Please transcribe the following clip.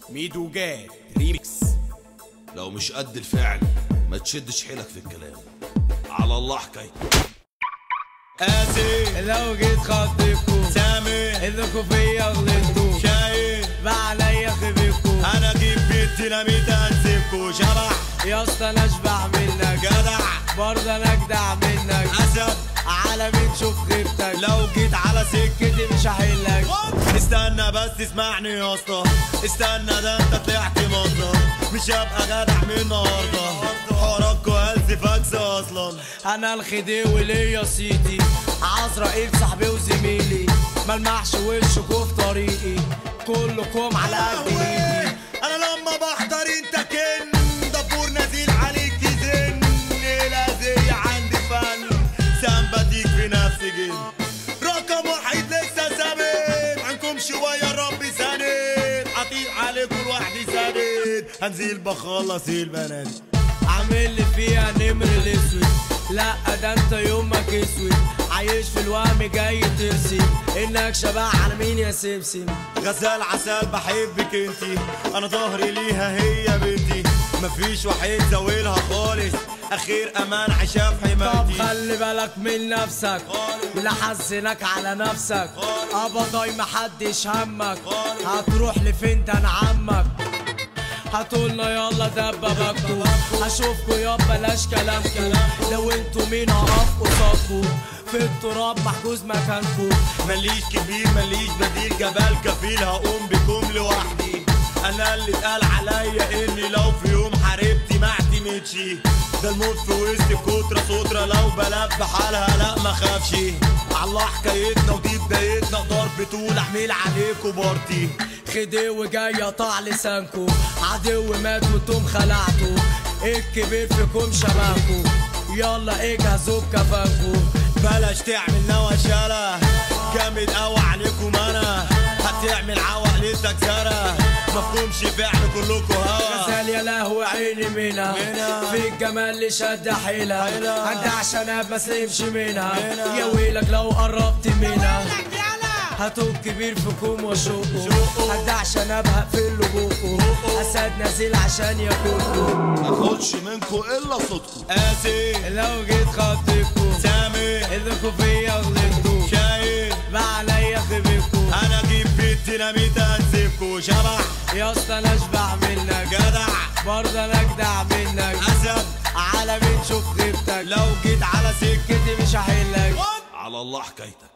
ميدو جاد ريميكس لو مش قد الفعل ما تشدش حيلك في الكلام على الله حكايتك قاسي لو جيت خطيبكو سامي انكو فيا غلطتو شايف بقى عليا خبيكو انا اجيب بيت ديناميت انسفكو شبح يا اسطى انا اشبع منك جدع برضه انا اجدع منك اسد على مين شوف غيرتك لو جيت على سكتي كده مش هحلك استنى بس اسمعني يا اسطى استنى ده انت طلعت منظر مش هبقى جدع من النهارده حواراتكو هلس فاكس اصلا انا الخديوي ليا سيدي عزرائيل صاحبي وزميلي ملمحش وشكوا في طريقي كلكم على قد ايدي انا لما بحضر انت كن دبور نازل عليك يزن لازي عندي فن سامباتيك في نفسي جن رقم واحد لسه ثابت عنكم شوية ربي سند عطيق عليكم لوحدي سند هنزل بخلص البنات عامل لي فيها نمر الاسود لا ده انت يومك اسود عايش في الوهم جاي ترسم انك شبه على مين يا سمسم غزال عسل بحبك انتي انا ظهري ليها هي بنتي مفيش واحد زاويلها خالص اخير امان عشا في طب حمايتي خلي بالك من نفسك لا حزنك على نفسك ابدا محدش همك هتروح لفين ده انا عمك هتقولنا يلا دبابكوا هشوفكوا يا بلاش كلامكوا لو انتوا مين هقف قصادكوا في التراب محجوز مكانكوا ماليش كبير ماليش بديل جبال كفيل هقوم بكم لوحدي انا اللي اتقال عليا اني لو في يوم حاربتي ما اعتمدش ده الموت في وسط كترة سترة لو بلد بحالها لا ما خافش الله حكايتنا ودي بدايتنا ضرب طول احمل عليكوا بارتي خديوي جاي قطع لسانكو عدو مات وانتم خلعتوا الكبير فيكم شبهكوا يلا اجهزوا بكفانكو بلاش تعمل نوشالة جامد قوي عليكم انا هتعمل عوقلتك زرة مفهومش فعل كلكوا هوا غزال يا لهوي عيني منها منها. في الجمال اللي شد حيلها حيلها. عندها عشان ما سلمش منها منها. يا ويلك لو قربت منها هاتوا الكبير فيكم وشوقه شوقه. هدى عشان ابهق في اللبوقه اسد نازل عشان ياكلكوا ما اخدش منكو الا صوتكو قاسي لو جيت خطيبكوا سامي اذكوا فيا غلطتوا شايف بقى عليا خبيكوا انا اجيب بيت ديناميت انسفكوا شبح يا اسطى انا اشبع منك جدع برضه انا اجدع منك اسد على مين شوف غيرتك لو جيت على سكتي كده مش هحلك على الله حكايتك